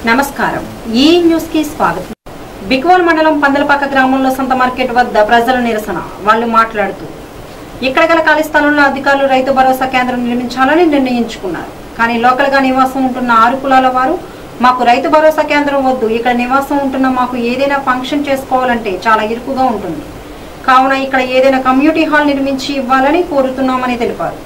నమస్కారం ఈ న్యూస్ కి స్వాగతం బిక్వాల్ మండలం పందలపాక గ్రామంలో సంత మార్కెట్ వద్ద ప్రజల నిరసన వాళ్ళు మాట్లాడుతూ ఇక్కడ గల ఖాళీ స్థలంలో అధికారులు రైతు భరోసా కేంద్రం నిర్మించాలని నిర్ణయించుకున్నారు కానీ లోకల్ గా నివాసం ఉంటున్న ఆరు కులాల వారు మాకు రైతు భరోసా కేంద్రం వద్దు ఇక్కడ నివాసం ఉంటున్న మాకు ఏదైనా ఫంక్షన్ చేసుకోవాలంటే చాలా ఇరుకుగా ఉంటుంది కావున ఇక్కడ ఏదైనా కమ్యూనిటీ హాల్ నిర్మించి ఇవ్వాలని కోరుతున్నామని తెలిపారు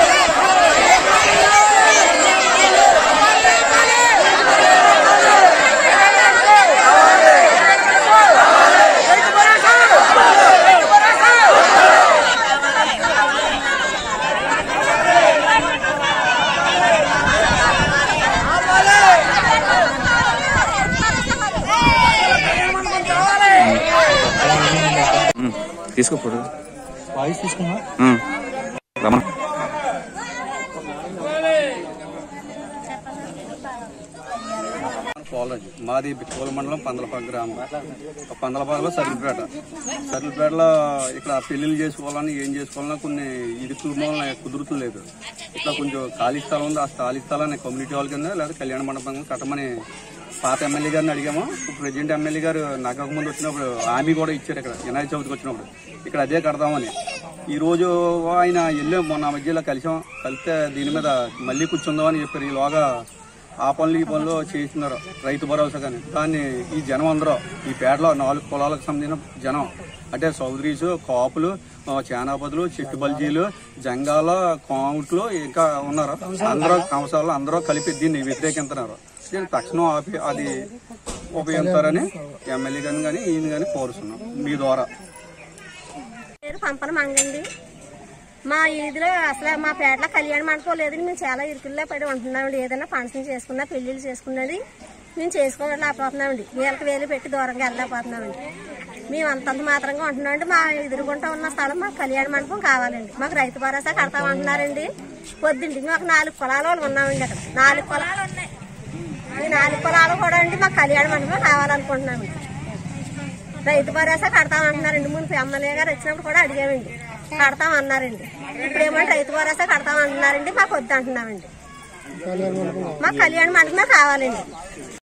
తీసుకో ఫోటో వాయిస్ తీసుకున్నా ఉమ్. రమణ కాలేజ్ మాది బిక్కోల మండలం పందలపాక గ్రామం ఆ పందలపాకలో సర్కిల్పేట సర్కిల్పేటలో ఇక్కడ పెళ్లిళ్ళు చేసుకోవాలని ఏం చేసుకోవాలన్నా కొన్ని ఇరుకుల మూలన కుదురుతలేదు ఇట్లా కొంచెం ఖాళీ స్థలం ఉంది ఆ ఖాళీ స్థలాన్ని కమ్యూనిటీ హాల్ కింద లేదా కళ్యాణ మండపం కింద కట్టమని పాత ఎమ్మెల్యే గారిని అడిగాము ఇప్పుడు ప్రెసిడెంట్ ఎమ్మెల్యే గారు నాకు ముందు వచ్చినప్పుడు హామీ కూడా ఇచ్చారు ఇక్కడ వినాయక చవితికి వచ్చినప్పుడు ఇక్కడ అదే కడదామని ఈ రోజు ఆయన వెళ్ళాం మొన్న మధ్యలో కలిసాం కలిస్తే దీని మీద మళ్ళీ కూర్చుందామని చెప్పారు ఈలోగా ఆ పనులు ఈ పనులు చేస్తున్నారు రైతు భరోసా కానీ దాన్ని ఈ జనం అందరూ ఈ పేటలో నాలుగు కులాలకు సంబంధించిన జనం అంటే చౌదరీస్ కాపులు ఆ, చానాపదులు చెట్టు బల్జీలు జంగాల కాముట్లు ఇంకా ఉన్నారు అందరూ కంసాలు అందరూ కలిపి దీన్ని వ్యతిరేకిస్తున్నారు దీన్ని తక్షణం ఆపి అది ఉపయోగిస్తారని ఎమ్మెల్యే గారిని కానీ ఈయన కానీ కోరుతున్నాం మీ ద్వారా పేరు పంపన మంగండి మా ఈదిలో అసలు మా పేటలో కళ్యాణ మండపం లేదని మేము చాలా ఇరుకుల్లో పడి ఉంటున్నామండి ఏదైనా ఫంక్షన్ చేసుకున్నా పెళ్లిళ్ళు చేసుకున్నది మేము చేసుకోలేకపోతున్నామండి వేలకు వేలు పెట్టి దూరంగా వెళ్ళలేకపోతున్నామండి మేము అంతంత మాత్రంగా ఉంటున్నామండి మా ఎదురుగుంటా ఉన్న స్థలం మాకు కళ్యాణ మండపం కావాలండి మాకు రైతు భరోసా కడతామంటున్నారండి పొద్దుంటి మాకు నాలుగు పొలాల వాళ్ళు ఉన్నామండి అక్కడ నాలుగు పొలాలు ఉన్నాయి ఈ నాలుగు పొలాలు కూడా అండి మాకు కళ్యాణ మండపం కావాలనుకుంటున్నామండి రైతు భరోసా కడతామంటున్నారండి ముందు ఎమ్మెల్యే గారు వచ్చినప్పుడు కూడా అడిగామండి కడతామన్నారండి ఇప్పుడేమో రైతు భరోసా కడతామంటున్నారండి మాకు వద్దు అంటున్నామండి మాకు కళ్యాణ మండపమే కావాలండి